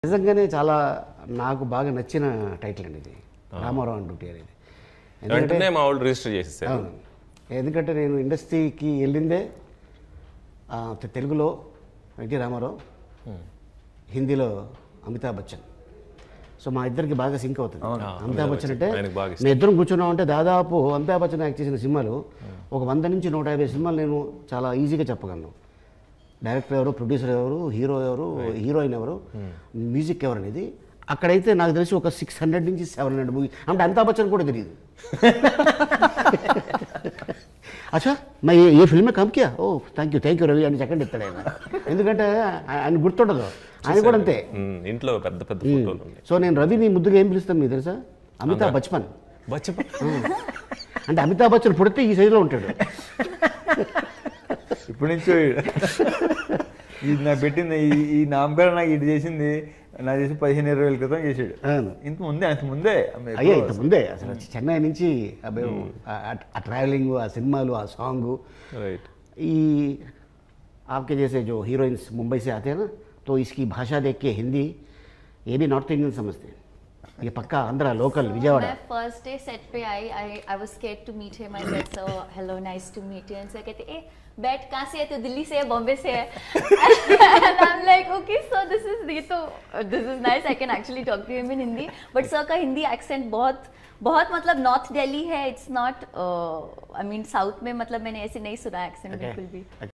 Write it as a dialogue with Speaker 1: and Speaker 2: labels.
Speaker 1: నిజంగానే చాలా నాకు బాగా నచ్చిన టైటిల్ అండి ఇది రామారావు అండ్ డ్యూటీ అనేది
Speaker 2: వెంటనే మా వాళ్ళు రిజిస్టర్ చేసేసారు
Speaker 1: అవును ఎందుకంటే నేను ఇండస్ట్రీకి వెళ్ళిందే ఆ, తె- తెలుగులో ఎన్టీ రామారావు హిందీలో అమితాబ్ బచ్చన్ సో మా ఇద్దరికి బాగా సింక్ అవుతుంది అమితాబ్ బచ్చన్ అంటే
Speaker 2: ఆయనకు బాగా
Speaker 1: మేము ఇద్దరం కూర్చున్నాం అంటే దాదాపు అమితాబ్ బచ్చన్ యాక్ట్ చేసిన సినిమాలు ఒక వంద నుంచి నూట యాభై సినిమాలు నేను చాలా ఈజీగా చెప్పగలను డైరెక్టర్ ఎవరు ప్రొడ్యూసర్ ఎవరు హీరో ఎవరు హీరోయిన్ ఎవరు మ్యూజిక్ ఎవరు అనేది అక్కడైతే నాకు తెలిసి ఒక సిక్స్ హండ్రెడ్ నుంచి సెవెన్ హండ్రెడ్ మూవీ అంటే అమితాబ్ బచ్చన్ కూడా తెలియదు అచ్చా మరి ఏ ఫిల్మ్ కమ్ కియా oh thank you thank you Ravi అని సెకండ్ ఇస్తాడు ఆయన ఎందుకంటే ఆ- ఆయన గుర్తుండదు ఆయన కూడా అంతే
Speaker 2: ఉమ్, ఇంట్లో పెద్ద పెద్ద ఫోటోలు ఉన్నాయి
Speaker 1: సో నేను రవిని ముద్దుగా ఏం పిలుస్తాను మీకు తెలుసా అమితాబ్ బచ్పన్
Speaker 2: బచ్చప్ప
Speaker 1: అంటే అమితాబ్ బచ్చన్ పుడితే ఈ సైజులో ఉంటాడు
Speaker 3: ఇప్పుడు నుంచో ఇది నాకు పెట్టింది ఈ ఈ నామకరణం నాకు ఇది చేసింది నాకు చేసి పదిహేను ఇరవై వేల క్రితం చేసాడు
Speaker 1: అవును.
Speaker 3: ఇంత ముందే అంత ముందే ఆమె
Speaker 1: అయ్యా
Speaker 3: ఎప్పుడో
Speaker 1: ఇంత ముందే అసలు చెన్నై నుంచి అబ్బే ఆ- ఆ ట్రావెలింగ్ ఆ సినిమాలు ఆ సాంగ్
Speaker 2: రైట్
Speaker 1: ఈ आपके जैसे जो हीरोइंस मुंबई से आते हैं ना तो इसकी भाषा देख के हिंदी ये भी नॉर्थ इंडियन समझते हैं ये पक्का आंध्रा लोकल विजयवाड़ा
Speaker 4: मैं फर्स्ट डे सेट पे I I I was scared to meet him I said so hello nice to meet you and sir कहते ए बैट कहाँ से है तो दिल्ली से है बॉम्बे से है and I am like okay so this is ये तो this is nice I can actually talk to him in Hindi but sir का हिंदी एक्सेंट बहुत बहुत मतलब नॉर्थ दिल्ली है it's not I mean south में मतलब मैंने ऐसे नहीं सुना एक्सेंट बिल्कुल भी